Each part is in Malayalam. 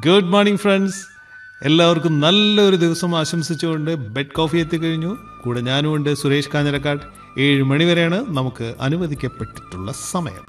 ഗുഡ് മോർണിംഗ് ഫ്രണ്ട്സ് എല്ലാവർക്കും നല്ലൊരു ദിവസം ആശംസിച്ചുകൊണ്ട് ബെഡ് കോഫി എത്തിക്കഴിഞ്ഞു കൂടെ ഞാനുമുണ്ട് സുരേഷ് കാഞ്ഞിരക്കാട് ഏഴ് മണി വരെയാണ് നമുക്ക് അനുവദിക്കപ്പെട്ടിട്ടുള്ള സമയം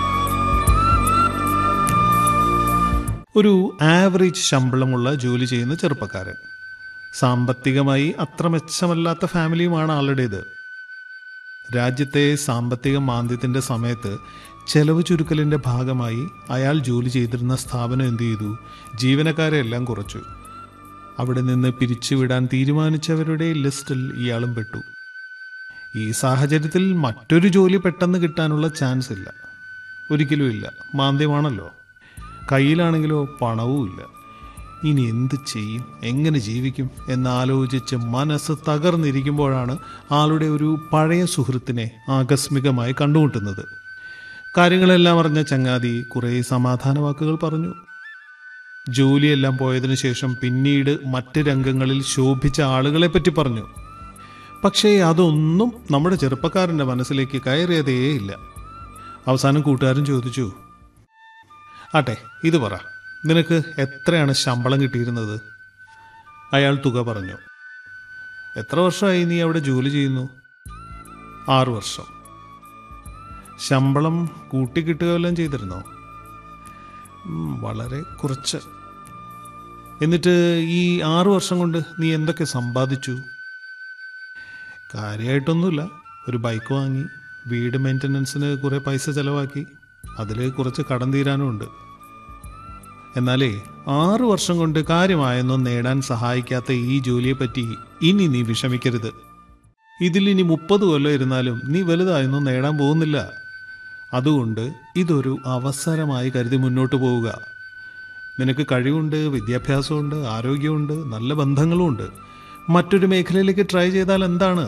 ഒരു ആവറേജ് ശമ്പളമുള്ള ജോലി ചെയ്യുന്ന ചെറുപ്പക്കാരൻ സാമ്പത്തികമായി അത്ര മെച്ചമല്ലാത്ത ഫാമിലിയുമാണ് ആളുടേത് രാജ്യത്തെ സാമ്പത്തിക മാന്ദ്യത്തിന്റെ സമയത്ത് ചെലവ് ചുരുക്കലിന്റെ ഭാഗമായി അയാൾ ജോലി ചെയ്തിരുന്ന സ്ഥാപനം എന്ത് ചെയ്തു ജീവനക്കാരെ എല്ലാം കുറച്ചു അവിടെ നിന്ന് പിരിച്ചുവിടാൻ തീരുമാനിച്ചവരുടെ ലിസ്റ്റിൽ ഇയാളും പെട്ടു ഈ സാഹചര്യത്തിൽ മറ്റൊരു ജോലി പെട്ടെന്ന് കിട്ടാനുള്ള ചാൻസ് ഇല്ല ഒരിക്കലും ഇല്ല മാന്ദ്യമാണല്ലോ കയ്യിലാണെങ്കിലോ പണവും ഇല്ല ഇനി എന്ത് ചെയ്യും എങ്ങനെ ജീവിക്കും എന്നാലോചിച്ച് മനസ്സ് തകർന്നിരിക്കുമ്പോഴാണ് ആളുടെ ഒരു പഴയ സുഹൃത്തിനെ ആകസ്മികമായി കണ്ടുമുട്ടുന്നത് കാര്യങ്ങളെല്ലാം അറിഞ്ഞ ചങ്ങാതി കുറേ സമാധാന വാക്കുകൾ പറഞ്ഞു ജോലിയെല്ലാം പോയതിനു ശേഷം പിന്നീട് മറ്റ് രംഗങ്ങളിൽ ശോഭിച്ച ആളുകളെ പറ്റി പറഞ്ഞു പക്ഷേ അതൊന്നും നമ്മുടെ ചെറുപ്പക്കാരൻ്റെ മനസ്സിലേക്ക് കയറിയതേയില്ല അവസാനം കൂട്ടുകാരൻ ചോദിച്ചു ആട്ടെ ഇത് പറ നിനക്ക് എത്രയാണ് ശമ്പളം കിട്ടിയിരുന്നത് അയാൾ തുക പറഞ്ഞു എത്ര വർഷമായി നീ അവിടെ ജോലി ചെയ്യുന്നു ആറു വർഷം ശമ്പളം കൂട്ടിക്കിട്ടുക വല്ലതും ചെയ്തിരുന്നോ ഉം, വളരെ കുറച്ച് എന്നിട്ട് ഈ ആറു വർഷം കൊണ്ട് നീ എന്തൊക്കെ സമ്പാദിച്ചു കാര്യമായിട്ടൊന്നുമില്ല ഒരു ബൈക്ക് വാങ്ങി വീട് മെയിൻ്റനൻസിന് കുറേ പൈസ ചിലവാക്കി അതിൽ കുറച്ച് കടം തീരാനും ഉണ്ട് എന്നാലേ ആറു വർഷം കൊണ്ട് കാര്യമായൊന്നും നേടാൻ സഹായിക്കാത്ത ഈ ജോലിയെപ്പറ്റി ഇനി നീ വിഷമിക്കരുത് ഇതിൽ ഇനി മുപ്പത് കൊല്ലം ഇരുന്നാലും നീ വലുതായൊന്നും നേടാൻ പോകുന്നില്ല അതുകൊണ്ട് ഇതൊരു അവസരമായി കരുതി മുന്നോട്ട് പോവുക നിനക്ക് കഴിവുണ്ട് വിദ്യാഭ്യാസമുണ്ട് ആരോഗ്യമുണ്ട് നല്ല ബന്ധങ്ങളുമുണ്ട് മറ്റൊരു മേഖലയിലേക്ക് ട്രൈ ചെയ്താൽ എന്താണ്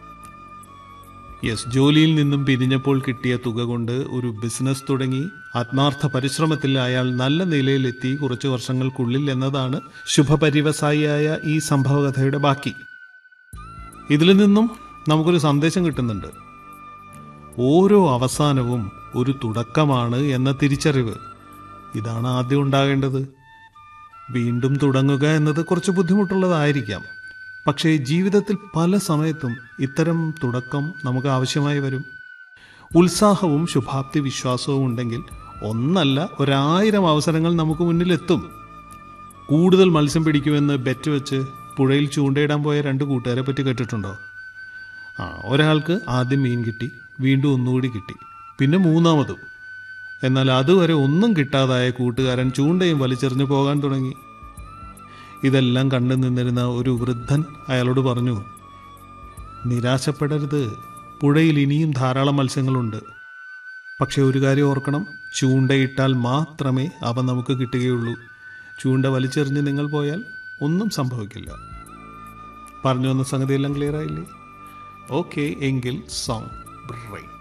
യെസ് ജോലിയിൽ നിന്നും പിരിഞ്ഞപ്പോൾ കിട്ടിയ തുക കൊണ്ട് ഒരു ബിസിനസ് തുടങ്ങി ആത്മാർത്ഥ പരിശ്രമത്തിൽ അയാൾ നല്ല നിലയിലെത്തി കുറച്ചു വർഷങ്ങൾക്കുള്ളിൽ എന്നതാണ് ശുഭപരിവസായിയായ ഈ സംഭവകഥയുടെ ബാക്കി ഇതിൽ നിന്നും നമുക്കൊരു സന്ദേശം കിട്ടുന്നുണ്ട് ഓരോ അവസാനവും ഒരു തുടക്കമാണ് എന്ന തിരിച്ചറിവ് ഇതാണ് ആദ്യം ഉണ്ടാകേണ്ടത് വീണ്ടും തുടങ്ങുക എന്നത് കുറച്ച് ബുദ്ധിമുട്ടുള്ളതായിരിക്കാം പക്ഷേ ജീവിതത്തിൽ പല സമയത്തും ഇത്തരം തുടക്കം നമുക്ക് ആവശ്യമായി വരും ഉത്സാഹവും ശുഭാപ്തി വിശ്വാസവും ഉണ്ടെങ്കിൽ ഒന്നല്ല ഒരായിരം അവസരങ്ങൾ നമുക്ക് മുന്നിലെത്തും കൂടുതൽ മത്സ്യം പിടിക്കുമെന്ന് ബെറ്റ് വെച്ച് പുഴയിൽ ചൂണ്ടയിടാൻ പോയ രണ്ട് കൂട്ടുകാരെ പറ്റി കേട്ടിട്ടുണ്ടോ ആ ഒരാൾക്ക് ആദ്യം മീൻ കിട്ടി വീണ്ടും ഒന്നുകൂടി കിട്ടി പിന്നെ മൂന്നാമതും എന്നാൽ അതുവരെ ഒന്നും കിട്ടാതായ കൂട്ടുകാരൻ ചൂണ്ടയും വലിച്ചെറിഞ്ഞു പോകാൻ തുടങ്ങി ഇതെല്ലാം കണ്ടു നിന്നിരുന്ന ഒരു വൃദ്ധൻ അയാളോട് പറഞ്ഞു നിരാശപ്പെടരുത് പുഴയിൽ ഇനിയും ധാരാളം മത്സ്യങ്ങളുണ്ട് പക്ഷെ ഒരു കാര്യം ഓർക്കണം ചൂണ്ടയിട്ടാൽ മാത്രമേ അവ നമുക്ക് കിട്ടുകയുള്ളൂ ചൂണ്ട വലിച്ചെറിഞ്ഞ് നിങ്ങൾ പോയാൽ ഒന്നും സംഭവിക്കില്ല പറഞ്ഞു വന്ന സംഗതിയെല്ലാം ക്ലിയർ ആയില്ലേ ഓക്കെ എങ്കിൽ സോങ് ബ്രേക്ക്